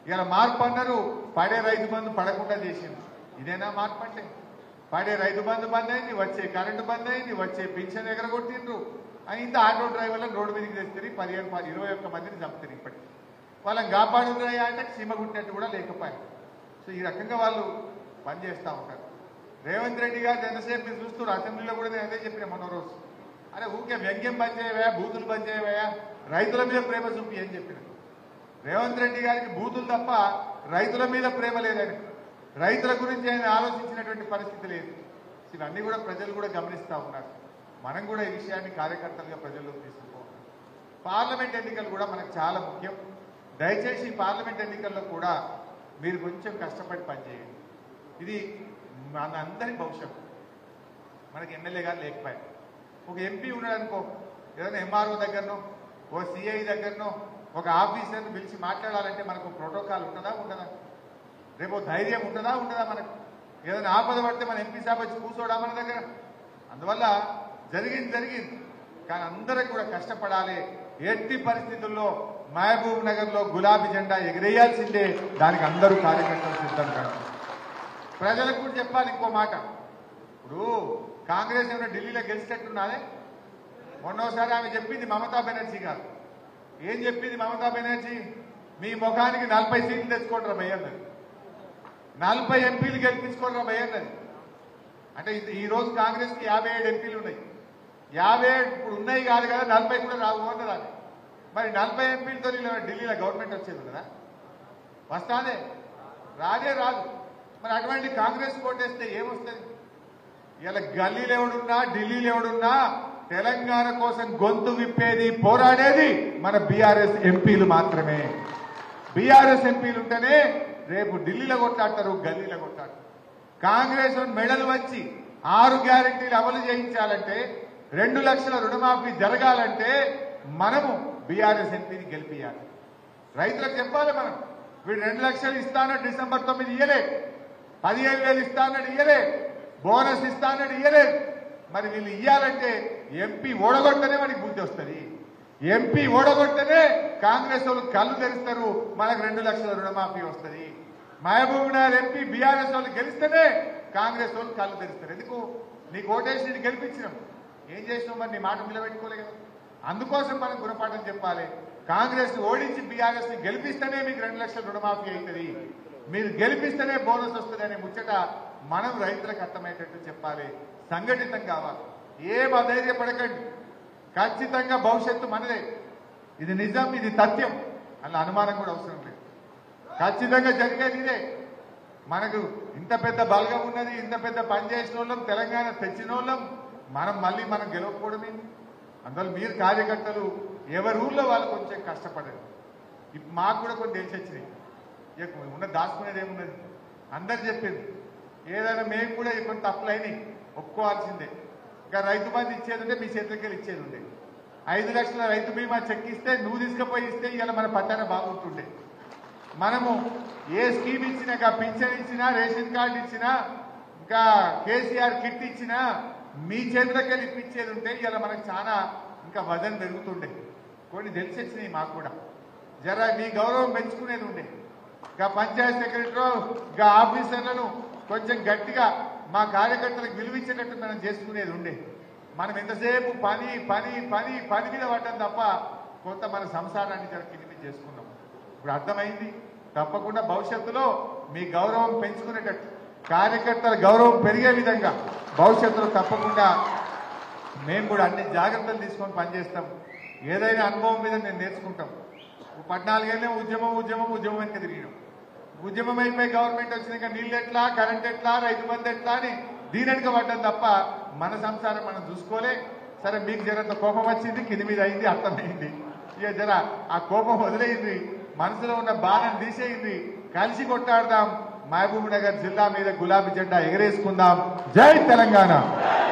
ఇలా మార్పు అన్నారు పడే రైతు బంధు పడకుండా చేసింది ఇదేనా మార్పు అంటే పడే రైతు బంధు బంద్ అయింది వచ్చే కరెంటు బంద్ అయింది వచ్చే పింఛన్ ఎగరగొట్టిండ్రు అని ఇంత ఆటో డ్రైవర్లను రోడ్డు మీదకి తెస్తారు పదిహేను పది ఇరవై ఒక్క మందిని చంపుతారు ఇప్పటికి వాళ్ళని కాపాడుతున్నాయా అంటే సీమ గుట్టినట్టు కూడా లేకపోయారు సో ఈ రకంగా వాళ్ళు పనిచేస్తూ ఉంటారు రేవంత్ రెడ్డి గారు ఎంతసేపు మీరు చూస్తున్నారు అసెంబ్లీలో కూడా నేను అదే చెప్పిన మొన్న రోజు అరే ఊరికే వ్యంగ్యం బంద్ చేయవా బూతులు బంద్ చేయవా రైతుల మీద ప్రేమ చూపి అని చెప్పిన రేవంత్ రెడ్డి గారికి బూతులు తప్ప రైతుల మీద ప్రేమ లేదని రైతుల గురించి ఆయన ఆలోచించినటువంటి పరిస్థితి లేదు ఇవన్నీ కూడా ప్రజలు కూడా గమనిస్తూ ఉన్నారు మనం కూడా ఈ విషయాన్ని కార్యకర్తలుగా ప్రజల్లోకి తీసుకుపోవాలి పార్లమెంట్ ఎన్నికలు కూడా మనకు చాలా ముఖ్యం దయచేసి ఈ పార్లమెంట్ ఎన్నికల్లో కూడా మీరు కొంచెం కష్టపడి పనిచేయండి ఇది మన అందరి భవిష్యత్తు మనకి ఎమ్మెల్యే గారు లేకపోయారు ఒక ఎంపీ ఉన్నాడు అనుకో ఏదైనా ఎంఆర్ఓ దగ్గరనో ఓ సిఐ దగ్గరనో ఒక ఆఫీసర్ని పిలిచి మాట్లాడాలంటే మనకు ప్రోటోకాల్ ఉంటుందా ఉండదా రేపు ధైర్యం ఉంటుందా ఉండదా మనకు ఏదైనా ఆపద పడితే మన ఎంపీ సాబ్ వచ్చి కూర్చోడా మన దగ్గర అందువల్ల జరిగింది జరిగింది కానీ అందరం కూడా కష్టపడాలి ఎట్టి పరిస్థితుల్లో మహబూబ్ నగర్ లో గులాబీ జెండా ఎగిరేయాల్సిందే దానికి అందరూ కార్యకర్తలు సిద్ధం కాదు ప్రజలకు కూడా చెప్పాలి ఇంకో మాట ఇప్పుడు కాంగ్రెస్ ఏమైనా ఢిల్లీలో గెలిచేటట్టున్నారే మొన్నోసారి ఆమె చెప్పింది మమతా బెనర్జీ గారు ఏం చెప్పింది మమతా బెనర్జీ మీ ముఖానికి నలభై సీట్లు తెచ్చుకోండి భయ్యన్నది నలభై ఎంపీలు గెలిపించుకోండి భయ్యన్నది అంటే ఇది- ఈ రోజు కాంగ్రెస్ కి యాభై ఏడు ఎంపీలు ఉన్నాయి యాభై ఏడు ఇప్పుడు ఉన్నాయి కాదు కదా నలభై కూడా రావు అన్నది ఆమె. మరి నలభై ఎంపీలతో వీళ్ళ ఢిల్లీలో గవర్నమెంట్ వచ్చేది కదా వస్తానే రాదే రాదు మరి అటువంటి కాంగ్రెస్ కోటేస్తే ఏమొస్తుంది ఇలా గల్లీలు ఎవడున్నా ఢిల్లీలో ఎవడున్నా తెలంగాణ కోసం గొంతు విప్పేది పోరాడేది మన బీఆర్ఎస్ ఎంపీలు మాత్రమే బీఆర్ఎస్ ఎంపీలు ఉంటేనే రేపు ఢిల్లీలో కొట్లాడతారు గల్లీలో కొట్లాడతారు కాంగ్రెస్ మెడలు వచ్చి ఆరు గ్యారెంటీలు అమలు చేయించాలంటే రెండు లక్షల రుణమాఫీ జరగాలంటే మనము బీఆర్ఎస్ ఎంపీని గెలిపియాలి రైతులకు చెప్పాలి మనం వీడు రెండు లక్షలు ఇస్తానని డిసెంబర్ తొమ్మిది ఇయ్యలే పదిహేను వేలు ఇస్తానని ఇయ్యలే బోనస్ ఇస్తానని ఇయ్యలేదు మరి వీళ్ళు ఇయ్యాలంటే ఎంపీ ఓడగొట్టనే మనకి బుద్ధి వస్తుంది ఎంపీ ఓడగొట్టనే కాంగ్రెస్ వాళ్ళు కళ్ళు తెరుస్తారు మనకు రెండు లక్షల రుణమాఫీ వస్తుంది మహబూబ్ నగర్ ఎంపీ బీఆర్ఎస్ వాళ్ళు గెలిస్తేనే కాంగ్రెస్ వాళ్ళు కళ్ళు తెరుస్తారు ఎందుకు నీకు ఓటేసి నేను గెలిపించినాం ఏం చేసినావు మరి నీ మాట నిలబెట్టుకోలే కదా అందుకోసం మనం గుణపాఠం చెప్పాలి కాంగ్రెస్ ఓడించి బీఆర్ఎస్ ని గెలిపిస్తేనే మీకు రెండు లక్షల రుణమాఫీ అవుతుంది మీరు గెలిపిస్తేనే బోనస్ వస్తుంది అనే ముచ్చట మనం రైతులకు అర్థమయ్యేటట్టు చెప్పాలి సంఘటితం కావాలి ఏం అధైర్యపడకండి ఖచ్చితంగా భవిష్యత్తు మనదే ఇది నిజం ఇది సత్యం అన్న అనుమానం కూడా అవసరం లేదు ఖచ్చితంగా జరిగేది ఇదే మనకు ఇంత పెద్ద బలగం ఉన్నది ఇంత పెద్ద పని చేసిన వాళ్ళం తెలంగాణ తెచ్చిన వాళ్ళం మనం మళ్ళీ మనం గెలవకపోవడమే అందువల్ల మీరు కార్యకర్తలు ఎవరి ఊళ్ళో వాళ్ళు కొంచెం కష్టపడండి ఇప్పుడు మాకు కూడా కొన్ని తెలిసి వచ్చినాయి ఇక ఉన్న దాచుకునేది ఏమున్నది అందరు చెప్పింది ఏదైనా మేము కూడా కొన్ని తప్పులు అయినాయి ఒప్పుకోవాల్సిందే ఇంకా రైతు బంధు ఇచ్చేది ఉంటే మీ చేతులకి వెళ్ళి ఇచ్చేది ఉండే ఐదు లక్షల రైతు బీమా చెక్ ఇస్తే నువ్వు తీసుకుపోయి ఇస్తే ఇలా మన పట్టాన బాగుంటుండే మనము ఏ స్కీమ్ ఇచ్చినా ఇంకా పింఛన్ ఇచ్చినా రేషన్ కార్డు ఇచ్చినా ఇంకా కేసీఆర్ కిట్ ఇచ్చినా మీ చేతులకి వెళ్ళి ఇప్పించేది ఉంటే ఇలా మనకు చాలా ఇంకా వజన్ పెరుగుతుండే కొన్ని తెలిసి వచ్చినాయి మాకు కూడా జర మీ గౌరవం పెంచుకునేది ఉండే ఇంకా పంచాయత్ సెక్రటరీ ఇంకా ఆఫీసర్లను కొంచెం గట్టిగా మా కార్యకర్తలకు విలువించేటట్టు మనం చేసుకునేది ఉండే మనం ఎంతసేపు పని పని పని పని మీద పడ్డం తప్ప కొంత మన సంసారాన్ని జర కింది చేసుకున్నాం ఇప్పుడు అర్థమైంది తప్పకుండా భవిష్యత్తులో మీ గౌరవం పెంచుకునేటట్టు కార్యకర్తల గౌరవం పెరిగే విధంగా భవిష్యత్తులో తప్పకుండా మేము కూడా అన్ని జాగ్రత్తలు తీసుకొని పనిచేస్తాం ఏదైనా అనుభవం మీద నేను నేర్చుకుంటాం పద్నాలుగేళ్ళే ఉద్యమం ఉద్యమం ఉద్యమం వెనక తిరిగినాం ఉద్యమం అయిపోయి గవర్నమెంట్ వచ్చినాక నీళ్ళు ఎట్లా కరెంట్ ఎట్లా రైతు బంధు ఎట్లా అని దీని వెనక పడ్డం తప్ప మన సంసారం మనం చూసుకోలే సరే మీకు జరంత కోపం వచ్చింది కింది మీద అయింది అర్థమైంది ఇక జర ఆ కోపం వదిలేయింది మనసులో ఉన్న బాధను తీసేయింది కలిసి కొట్టాడదాం మహబూబ్ నగర్ జిల్లా మీద గులాబీ జెండా ఎగరేసుకుందాం జై తెలంగాణ